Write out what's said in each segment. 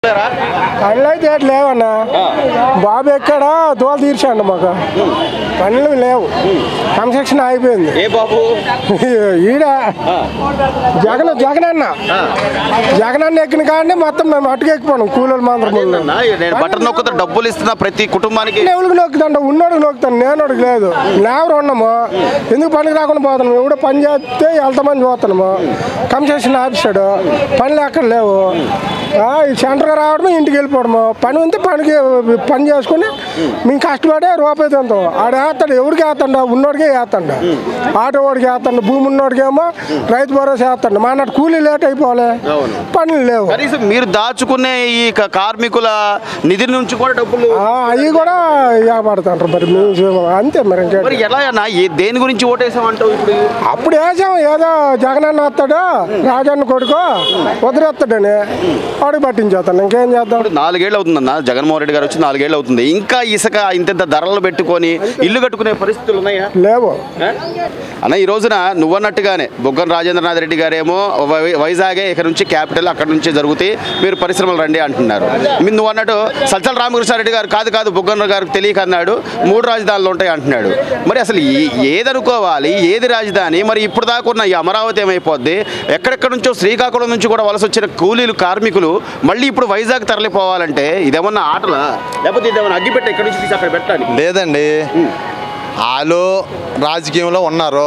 పనులు అయితే ఏటి లేవన్నా బాబు ఎక్కడ దోల తీర్చాడు మాకు పనులు లేవు కన్స్ట్రక్షన్ అయిపోయింది ఏ బాబు ఈడ జగన్ జగన్ అన్న జగన్ అన్న ఎక్కిన కానీ మొత్తం మేము అటుకు ఎక్కిపోను కూలీలు మాత్రం అన్నా, నేను బటన్ నొక్కుతా డబ్బులు ఇస్తున్నా ప్రతి కుటుంబానికి ఎవరికి నొక్కుతాంట ఉన్నోడికి నొక్కుతాను నేనోడికి లేదు లేవరు ఉన్నాము ఎందుకు పనికి రాకుండా పోతున్నాము ఎవడో పని చేస్తే వెళ్తామని చూస్తున్నాము కన్స్ట్రక్షన్ ఆఫీసాడు పనులు ఎక్కడ లేవు ఆ, ఈ సెంటర్కి రావడము ఇంటికి వెళ్ళిపోవడము పని ఉంటే పనికి పని చేసుకుని మేము కష్టపడే రూపాయి తింటాం ఆడు వేస్తాడు ఎవరికి వేస్తాడు ఉన్నోడికే వేస్తాడు ఆటో వాడికి వేస్తాడు భూమి ఉన్నోడికేమో రైతు భరోసా వేస్తాడు మా నాటి కూలీ లేట్ అయిపోవాలి అవును. పనులు లేవు కనీసం మీరు దాచుకునే ఈ క- కార్మికుల నిధి నుంచి కూడా డబ్బులు అవి కూడా ఇవ్వబడుతుంటారు మరి మేము అంతే మరి ఇంకేంటి మరి ఎలా అన్నా ఏ దేని గురించి ఓటేసామంటావు ఇప్పుడు అప్పుడు వేసాం ఏదో జగనన్న వస్తాడు రాజన్న కొడుకు వదిలేస్తాడని వాడికి పట్టించేస్తాను ఇంకేం చేద్దాం ఇప్పుడు నాలుగేళ్ళు అవుతుందన్న జగన్మోహన్ రెడ్డి గారు వచ్చి నాలుగేళ్ళు అవుతుంది ఇంకా ఇసుక ఇంత ధరలు పెట్టుకొని ఇల్లు కట్టుకునే పరిస్థితులు ఉన్నాయా లేవు ఆ? అన్న ఈ రోజున నువ్వన్నట్టుగానే బొగ్గన రాజేంద్రనాథ్ రెడ్డి గారేమో వై- వైజాగే ఇక్కడ నుంచి క్యాపిటల్ అక్కడ నుంచి జరుగుతాయి మీరు పరిశ్రమలు రండి అంటున్నారు మీరు నువ్వు అన్నట్టు సజ్జల రామకృష్ణారెడ్డి గారు కాదు కాదు బొగ్గన గారికి తెలియక అన్నాడు మూడు రాజధానులు ఉంటాయి అంటున్నాడు మరి అసలు ఏ- ఏది అనుకోవాలి ఏది రాజధాని మరి ఇప్పుడు దాకా ఉన్న ఈ అమరావతి ఏమైపోద్ది ఎక్కడెక్కడ నుంచో శ్రీకాకుళం నుంచి కూడా వలస వచ్చిన కూలీలు కార్మికులు మళ్ళీ ఇప్పుడు వైజాగ్ తరలిపోవాలంటే ఇదేమన్నా ఆటలా లేకపోతే ఇదేమన్నా అగ్గిపెట్టి ఎక్కడి నుంచి తీసి అక్కడ పెట్టాలి లేదండి వాళ్ళు రాజకీయంలో ఉన్నారు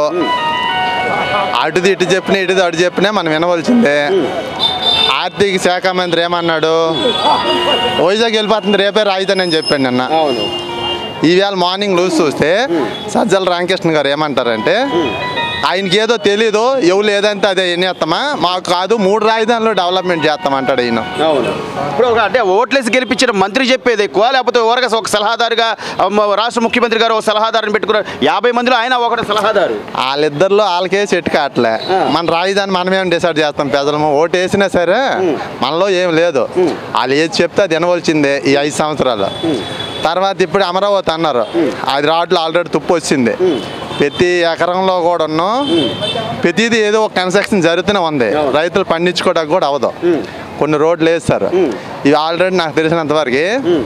అటుది ఇటు చెప్పిన ఇటుది అటు చెప్పినా మనం వినవలసిందే ఆర్థిక శాఖ మంత్రి ఏమన్నాడు వైజాగ్ వెళ్ళిపోతుంది రేపే రాజధాని అని చెప్పాడు నిన్న అవును ఈవేళ మార్నింగ్ లూజ్ చూస్తే సజ్జల రామకృష్ణ గారు ఏమంటారంటే ఆయనకి ఏదో తెలీదు ఎవరు ఏదంటే అదే ఎన్నేస్తామా మాకు కాదు మూడు రాజధానులు డెవలప్మెంట్ చేస్తామంటాడు ఈయన అవును ఇప్పుడు ఒక అంటే ఓట్లేసి గెలిపించిన మంత్రి చెప్పేది ఎక్కువ లేకపోతే ఎవరికి ఒక సలహాదారుగా అమ్మ, రాష్ట్ర ముఖ్యమంత్రి గారు ఒక సలహాదారుని పెట్టుకున్నారు యాభై మందిలో ఆయన ఒకటి సలహాదారు వాళ్ళిద్దరిలో వాళ్ళకే చెట్టు కావట్లే ఆ. మన రాజధాని మనమేం డిసైడ్ చేస్తాం ప్రజలము ఓటు వేసినా సరే మనలో ఏం లేదు వాళ్ళు ఏది చెప్తే అది వినవలసిందే ఈ ఐదు సంవత్సరాలు తర్వాత ఇప్పుడు అమరావతి అన్నారు అది రాడ్లు ఆల్రెడీ తుప్పు వచ్చింది ప్రతి ఎకరంలో కూడా ప్రతిదీ ఏదో ఒక కన్స్ట్రక్షన్ జరుగుతూనే ఉంది రైతులు పండించుకోవడానికి కూడా అవదు కొన్ని రోడ్లు వేస్తారు ఇవి ఆల్రెడీ నాకు తెలిసినంత వరకు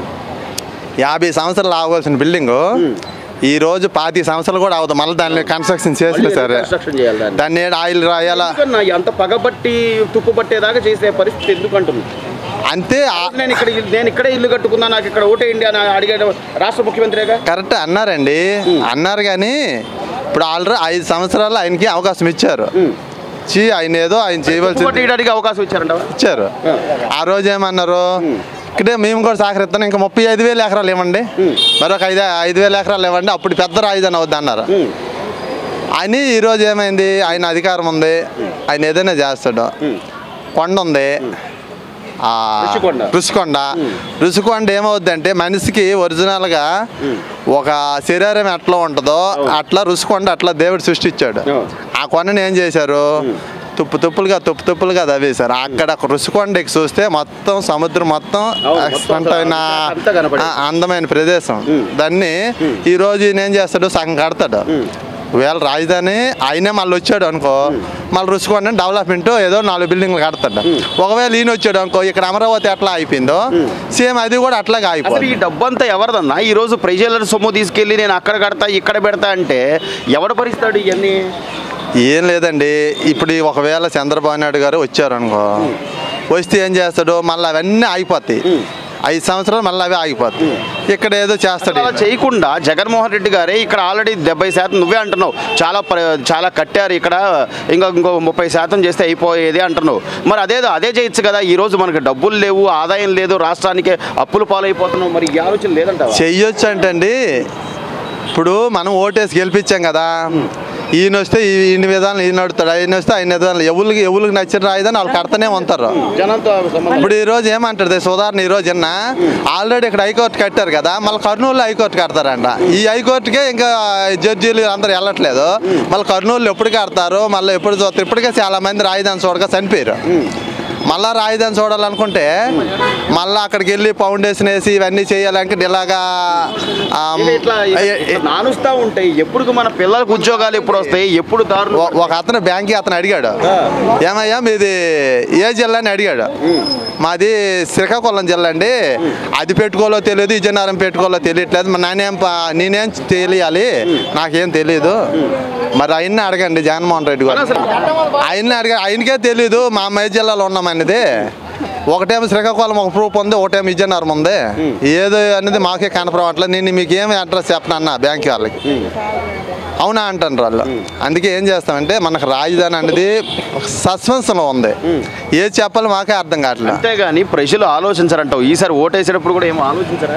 యాభై సంవత్సరాలు ఆగవలసిన బిల్డింగ్ ఈ రోజు పాతి సంవత్సరాలు కూడా అవదు మళ్ళీ దాన్ని కన్స్ట్రక్షన్ చేసినా సరే కన్స్ట్రక్షన్ చేయాలి దాన్ని. దాన్ని ఏడు ఆయిల్ రాయాలా ఎందుకన్నా ఎంత పగబట్టి తుప్పు పట్టేదాకా చేసే పరిస్థితి ఎందుకు అంటుంది అంతే ఆ- నేను ఇక్కడ ఇల్లు- నేను ఇక్కడే ఇల్లు కట్టుకున్నా నాకు ఇక్కడ ఓటేయండి అని అడిగాడు రాష్ట్ర ముఖ్యమంత్రిగా కరెక్ట్ అన్నారండి అన్నారు కానీ ఇప్పుడు ఆల్రెడీ ఐదు సంవత్సరాలు ఆయనకి అవకాశం ఇచ్చారు ఇచ్చి ఆయన ఏదో ఆయన తుప్పు చేయవలసింది పట్టేయడానికి అవకాశం ఇచ్చారంట ఇచ్చారు ఆ రోజు ఏమన్నారు ఇక్కడే మేము కూడా సహకరిస్తాం ఇంకా ముప్పై ఐదు వేల ఎకరాలు ఇవ్వండి మరొక ఐదు ఐదు వేల ఎకరాలు ఇవ్వండి అప్పుడు పెద్ద రాజధాని అవుద్ది అన్నారు అని ఈరోజు ఏమైంది ఆయన అధికారం ఉంది ఆయన ఏదైనా చేస్తాడు కొండ ఉంది ఆ, రుషికొండ. రుషికొండ రుషికొండ ఏమవుద్దంటే మనిషికి ఒరిజినల్గా ఒక శరీరం ఎట్లా ఉంటుందో అట్లా రుషికొండ అట్లా దేవుడు సృష్టించాడు అవును. ఆ కొండని ఏం చేశారు తుప్పు తుప్పులుగా తుప్పు తుప్పులుగా తవ్వేశారు అక్కడ ఒక రుషికొండకి చూస్తే మొత్తం సముద్రం మొత్తం అవును, మొత్తం ఎక్సలెంట్ అయిన అంతా కనపడేది. ఆ, అందమైన ప్రదేశం దాన్ని ఈ రోజు ఈయన ఏం చేస్తాడు సగం కడతాడు వేళ రాజధాని ఆయనే మళ్ళీ వచ్చాడు అనుకో మళ్ళీ రుచుకోండి డెవలప్మెంట్ ఏదో నాలుగు బిల్డింగ్లు కడతాడు ఒకవేళ ఈయన వచ్చాడు అనుకో ఇక్కడ అమరావతి ఎట్లా అయిపోయిందో సేమ్ అది కూడా అట్లాగే అసలు అయిపోయింది ఈ డబ్బంతా ఎవరిదన్నా ఈ రోజు ప్రజల సొమ్ము తీసుకెళ్ళి నేను అక్కడ కడతా ఇక్కడ పెడతా అంటే ఎవడు భరిస్తాడు ఇవన్నీ ఏం లేదండి ఇప్పుడు ఈ ఒకవేళ చంద్రబాబు నాయుడు గారు వచ్చారు అనుకో వస్తే ఏం చేస్తాడు మళ్ళీ అవన్నీ ఆగిపోతాయి ఐదు సంవత్సరాలు మళ్ళీ అవి ఆగిపోతాయి ఇక్కడ ఏదో చేస్తాడు అలా ఈయన. చేయకుండా జగన్మోహన్ రెడ్డి గారే ఇక్కడ ఆల్రెడీ డెబ్బై శాతం నువ్వే అంటున్నావు చాలా ప్ర- చాలా కట్టారు ఇక్కడ ఇంకా ఇంకో ముప్పై శాతం చేస్తే అయిపోయేది అంటున్నావు మరి అదేదో అదే చేయొచ్చు కదా ఈ రోజు మనకి డబ్బులు లేవు ఆదాయం లేదు రాష్ట్రానికి అప్పులు పాలైపోతున్నావు మరి ఈ ఆలోచన లేదంటావా చెయ్యొచ్చు అంటండి ఇప్పుడు మనం ఓటేసి గెలిపించాం కదా ఈయన వస్తే ఈ- ఈయన విధానం ఈయన నడుతాడు ఆయన వస్తే ఆయన విధానం ఎవరికి ఎవరికి నచ్చిన రాయిదని వాళ్ళు కడతానే ఉంటారు జనంతో సంబంధం ఇప్పుడు ఈ రోజు ఏమంటారు సుధారణ ఈ రోజు నిన్న ఆల్రెడీ ఇక్కడ హైకోర్టు కట్టారు కదా మళ్ళీ కర్నూలులో హైకోర్టు కడతారంట ఈ హైకోర్టుకే ఇంకా జడ్జీలు అందరు వెళ్ళట్లేదు మళ్ళీ కర్నూలు ఎప్పుడు కడతారు మళ్ళీ ఎప్పుడు చూస్తారు ఇప్పటికే చాలా మంది రాజధాని చూడక చనిపోయారు మళ్ళా రాజధాని చూడాలనుకుంటే మళ్ళా అక్కడికి వెళ్ళి ఫౌండేషన్ వేసి ఇవన్నీ చేయాలంటే ఇలాగా ఆ, ఇది ఇట్లా ఏ- ఏ- నానుస్తా ఉంటాయి ఎప్పుడు మన పిల్లలకు ఉద్యోగాలు ఎప్పుడు వస్తాయి ఎప్పుడు దారులు ఒ- ఒక అతను బ్యాంక్కి అతను అడిగాడు ఏమయ్యా మీది ఏ జిల్లా అని అడిగాడు మాది శ్రీకాకుళం జిల్లా అండి అది పెట్టుకోలో తెలియదు విజయనగరం పెట్టుకోలో తెలియట్లేదు మరి నేనేం ప- నేనేం తెలియాలి నాకేం తెలియదు మరి ఆయన్ని అడగండి జగన్మోహన్ రెడ్డి గారు ఆయన్ని అడగ ఆయనకే తెలియదు మా అమ్మాయి జిల్లాలో ఉన్నామనేది ఒకటేమో శ్రీకాకుళం ఒక ప్రూఫ్ ఉంది ఒకటేమో విజయనగరం ఉంది ఏదో అనేది మాకే కనపడవట్లేదు నేను మీకు ఏమి అడ్రస్ చెప్పను అన్న బ్యాంక్ వాళ్ళకి అవునా అంటారు వాళ్ళు అందుకే ఏం చేస్తామంటే మనకు రాజధాని అనేది సస్పెన్స్లో ఉంది ఏది చెప్పాలో మాకే అర్థం కావట్లేదు అంతేగాని ప్రజలు ఆలోచించారంటావు ఈసారి ఓటేసేటప్పుడు కూడా ఏమో ఆలోచించరా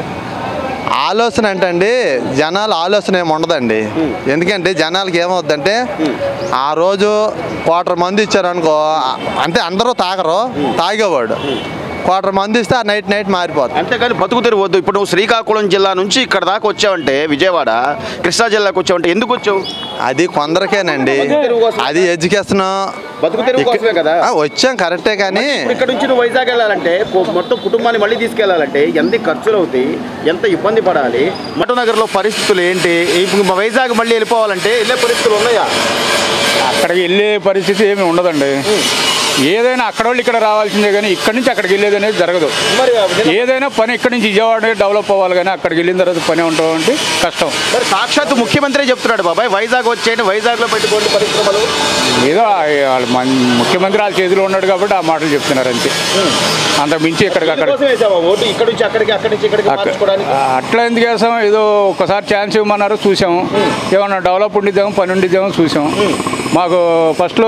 ఆలోచన అంటే అండి జనాల ఆలోచన ఏమి ఉండదండి ఎందుకంటే జనాలకి ఏమవుద్దంటే ఆ రోజు క్వార్టర్ మంది ఇచ్చారనుకో ఆ- అంటే అందరూ తాగరు తాగేవాడు క్వార్టర్ మంది ఇస్తే ఆ నైట్ నైట్ మారిపోతుంది అంతేగాని బతుకు తెరువు వద్దు ఇప్పుడు నువ్వు శ్రీకాకుళం జిల్లా నుంచి ఇక్కడ దాకా వచ్చావంటే విజయవాడ కృష్ణా జిల్లాకు వచ్చావంటే ఎందుకు వచ్చావు అది కొందరికేనండి అది ఎడ్యుకేషన్ బతుకు తెరువు కోసమే కదా వచ్చాం కరెక్టే కానీ ఇప్పుడు ఇక్కడ నుంచి నువ్వు వైజాగ్ వెళ్ళాలంటే కో- మొత్తం కుటుంబాన్ని మళ్ళీ తీసుకెళ్లాలంటే ఎంత ఖర్చులు అవుతాయి ఎంత ఇబ్బంది పడాలి మటనగర్లో పరిస్థితులు ఏంటి ఇప్పుడు మా వైజాగ్ మళ్ళీ వెళ్ళిపోవాలంటే వెళ్ళే పరిస్థితులు ఉన్నాయా అక్కడికి వెళ్ళే పరిస్థితి ఏమి ఉండదండి ఏదైనా అక్కడ వాళ్ళు ఇక్కడ రావాల్సిందే కానీ ఇక్కడి నుంచి అక్కడికి వెళ్ళేది అనేది జరగదు మరి ఏదైనా పని ఇక్కడి నుంచి విజయవాడ డెవలప్ అవ్వాలి కానీ అక్కడికి వెళ్ళిన తర్వాత పని ఉండటం అంటే కష్టం మరి సాక్షాత్ ముఖ్యమంత్రి చెప్తున్నాడు బాబాయ్ వైజాగ్ వచ్చేయండి వైజాగ్లో పెట్టుకోండి పరిశ్రమలు ఏదో ఆ- వాళ్ళ మన ముఖ్యమంత్రి వాళ్ళ చేతిలో ఉన్నాడు కాబట్టి ఆ మాటలు చెప్తున్నారు అంతే అంతకు మించి ఇక్కడికి అక్కడ కోసం వేసావా ఓటు ఇక్కడ నుంచి అక్కడికి అక్కడి నుంచి ఇక్కడికి అక్క- మార్చుకోవడానికి అట్లా ఎందుకు వేసాం ఏదో ఒకసారి ఛాన్స్ ఇవ్వమన్నారు చూసాం ఏమన్నా డెవలప్ ఉండిద్దాం పని ఉండిద్దాం చూసాం మాకు ఫస్ట్లో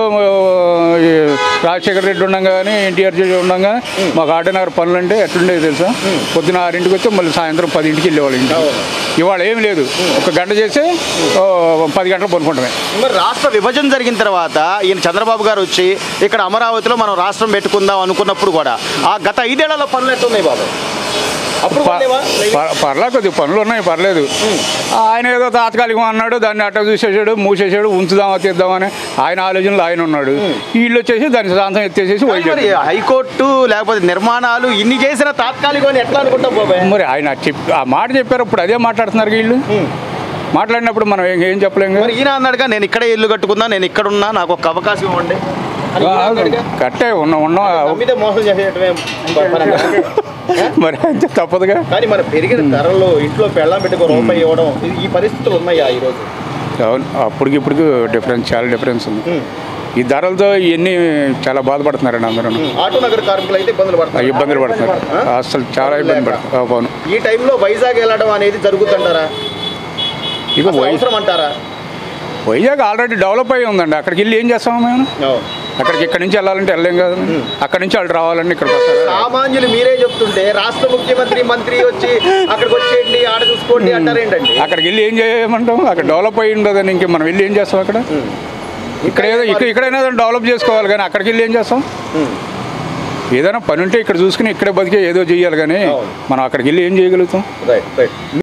ఈ రాజశేఖర రెడ్డి ఉండగా కానీ ఎన్టీఆర్ జడ్జి ఉండగా మాకు ఆర్డినగర్ పనులు అంటే ఎట్లుండేది తెలుసా పొద్దున ఆరింటికి వచ్చి మళ్ళీ సాయంత్రం పదింటికి వెళ్ళేవాళ్ళు ఇంటికి ఇవాళ ఏం లేదు ఒక గంట చేసి ఓ, పది గంటలు పనుకుంటామే మరి రాష్ట్ర విభజన జరిగిన తర్వాత ఈయన చంద్రబాబు గారు వచ్చి ఇక్కడ అమరావతిలో మనం రాష్ట్రం పెట్టుకుందాం అనుకున్నప్పుడు కూడా ఆ గత ఐదేళ్లలో పనులు ఎట్టున్నాయి బాబు అప్పుడు ప- పర్లేవా? ప- పర్లే కొద్దిగా పనులు ఉన్నాయి పర్లేదు ఆయన ఏదో తాత్కాలికం అన్నాడు దాన్ని అట్ట చూసేసాడు మూసేసాడు ఉంచుదామా తీద్దామని ఆయన ఆలోచనలు ఆయన ఉన్నాడు వీళ్ళు వచ్చేసి దాని శాంతం ఎత్తేసేసి కానీ వైద్యం మరి హైకోర్టు లేకపోతే నిర్మాణాలు ఇన్ని చేసిన తాత్కాలికం అని ఎట్లా అనుకుంటాం బాబాయ్ మరి ఆయన చెప్ ఆ మాట చెప్పారు ఇప్పుడు అదే మాట్లాడుతున్నారు వీళ్ళు మాట్లాడినప్పుడు మనం ఏం ఏం చెప్పలేం కదా. మరి ఈయన అన్నాడుగా నేను ఇక్కడే ఇల్లు కట్టుకుందా నేను ఇక్కడ ఉన్నా నాకు ఒక అవకాశం ఇవ్వండి అని ఈయన అన్నాడుగా. కట్టే ఉన్న ఉన్న నమ్మితే మోసం చేసేయటమే పరంగా. మరి అంతే తప్పదుగా కానీ మన పెరిగిన ధరలు ఇంట్లో పెళ్ళం పెట్టుకో రూపాయి ఇవ్వడం ఇది- ఈ పరిస్థితులు ఉన్నాయా ఈరోజు అవును అప్పటికి ఇప్పటికి డిఫరెన్స్ చాలా డిఫరెన్స్ ఉంది ఈ ధరలతో ఇవన్నీ చాలా బాధపడుతున్నారండి అందరూ ఆటో నగర కార్మికులు అయితే ఇబ్బందులు పడతారు ఇబ్బందులు పడుతున్నారు ఆ? అసలు చాలా ఇబ్బంది పడుతున్నారు అవును ఈ టైంలో వైజాగ్ వెళ్ళడం అనేది జరుగుతుంటారా ఇక అసలు వై అవసరం అంటారా వైజాగ్ ఆల్రెడీ డెవలప్ అయ్యి ఉందండి అక్కడికి వెళ్ళి ఏం చేస్తాము మేము అక్కడికి ఇక్కడి నుంచి వెళ్ళాలంటే వెళ్ళలేం కదా అక్కడి నుంచి వాళ్ళు రావాలంటే ఇక్కడికి వస్తారు సామాన్యులు మీరే చెప్తుంటే రాష్ట్ర ముఖ్యమంత్రి మంత్రి వచ్చి అక్కడికి వచ్చేయండి ఆడ చూసుకోండి అంటారేంటండి అక్కడికి వెళ్ళి ఏం చేయమంటాం అక్కడ డెవలప్ అయ్యి ఉండదని ఇంక మనం వెళ్ళి ఏం చేస్తాం అక్కడ ఇక్కడ ఏదో ఇక్కడ ఇక్కడైనా డెవలప్ చేసుకోవాలి కానీ అక్కడికి వెళ్ళి ఏం చేస్తాం ఏదైనా పని ఉంటే ఇక్కడ చూసుకుని ఇక్కడే బతికే ఏదో చేయాలి కానీ మనం అక్కడికి వెళ్ళి ఏం చేయగలుగుతాం రైట్ రైట్